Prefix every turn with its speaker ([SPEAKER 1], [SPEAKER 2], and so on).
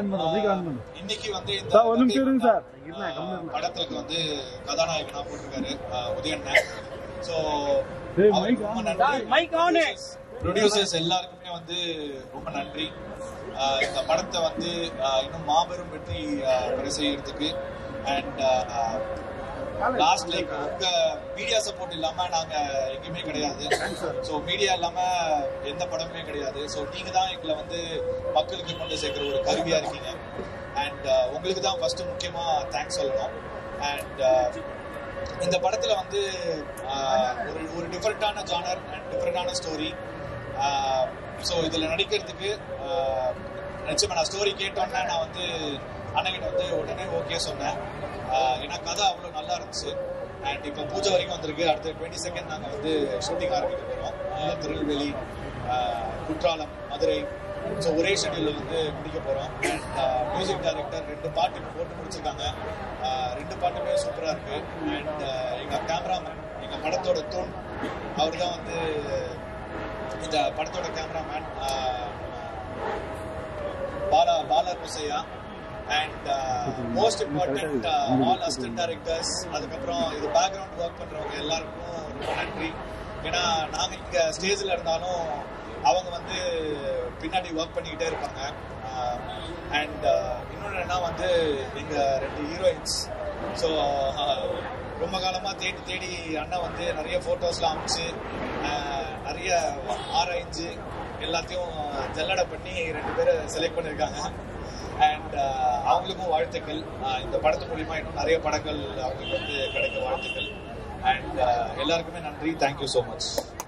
[SPEAKER 1] On பண்ணு mic on பண்ணு
[SPEAKER 2] இன்னைக்கு வந்து இந்த
[SPEAKER 1] சார் ஒரு நிமிஷம் இருங்க சார்
[SPEAKER 2] ஆஹ், படத்துக்கு வந்து கதாநாயகனா போட்டிருக்காரு ஆஹ், உதயண்ணன் ஸோ
[SPEAKER 1] டேய், mic
[SPEAKER 2] ரொம்ப
[SPEAKER 1] on.
[SPEAKER 2] நன்றி
[SPEAKER 3] mic on.
[SPEAKER 2] ப்ரொடியூசர்ஸ் எல்லாருக்குமே வந்து ரொம்ப நன்றி ஆஹ், இந்த படத்தை வந்து ஆஹ், இன்னும் மாபெரும் வெற்றி ஆஹ், பெற செய்யறதுக்கு அண்ட் லாஸ்ட் லைக் உங்க மீடியா சப்போர்ட் இல்லாம நாங்க எங்கேயுமே கிடையாது ஸோ மீடியா இல்லாம எந்த படமுமே கிடையாது ஸோ நீங்க தான் எங்களை வந்து மக்களுக்கு கொண்டு சேர்க்கிற ஒரு கருவியா இருக்கீங்க அண்ட் உங்களுக்கு தான் ஃபர்ஸ்ட் முக்கியமா தேங்க்ஸ் சொல்லணும் அண்ட் இந்த படத்துல வந்து ஆஹ், ஒரு ஒரு டிஃப்ரெண்டான ஜானர் அண்ட் டிஃப்ரெண்டான ஸ்டோரி ஸோ இதுல நடிக்கிறதுக்கு ஆஹ், நிச்சயமா நான் ஸ்டோரி கேட்டோன்னே நான் வந்து அண்ணகிட்ட வந்து உடனே ஓகே சொன்னேன் ஆஹ், ஏன்னா கதை அவ்வளோ நல்லா இருந்துச்சு அண்ட் இப்போ பூஜை வரைக்கும் வந்திருக்கு அடுத்த டுவெண்ட்டி செகண்ட் நாங்கள் வந்து ஷூட்டிங் ஆரம்பிக்க போகிறோம் திருநெல்வேலி ஆஹ், குற்றாலம் மதுரை ஸோ ஒரே ஷெடியூலில் வந்து முடிக்க போகிறோம் அண்ட் மியூசிக் டைரக்டர் ரெண்டு பாட்டு இப்போ போட்டு முடிச்சிருக்காங்க ஆஹ், ரெண்டு பாட்டுமே சூப்பராக இருக்கு அண்ட் எங்கள் கேமராமேன் எங்கள் படத்தோட தூண் அவர் தான் வந்து இந்த படத்தோட cameraman Bala Bala Kusaiah and most important all assistant directors அதுக்கப்புறம் இது பேக்ரவுண்ட் ஒர்க் பண்றவங்க எல்லாருக்கும் ரொம்ப நன்றி ஏன்னா நாங்க இங்க ஸ்டேஜ்ல இருந்தாலும் அவங்க வந்து பின்னாடி ஒர்க் பண்ணிக்கிட்டே இருப்பாங்க அண்ட் இன்னொன்று என்ன வந்து எங்க ரெண்டு ஹீரோயின்ஸ் ஸோ ரொம்ப காலமா தேடி தேடி அண்ணன் வந்து நிறைய போட்டோஸ்லாம் அமைச்சு ஆஹ், நிறைய ஆராய்ஞ்சு எல்லாத்தையும் ஜல்லடை பண்ணி ரெண்டு பேரும் செலக்ட் பண்ணியிருக்காங்க அண்ட் அவங்களுக்கும் வாழ்த்துக்கள் ஆஹ் இந்த படத்து மூலியமா இன்னும் நிறைய படங்கள் அவங்களுக்கு வந்து கிடைக்க வாழ்த்துக்கள் அண்ட் எல்லாருக்குமே நன்றி தேங்க்யூ ஸோ மச்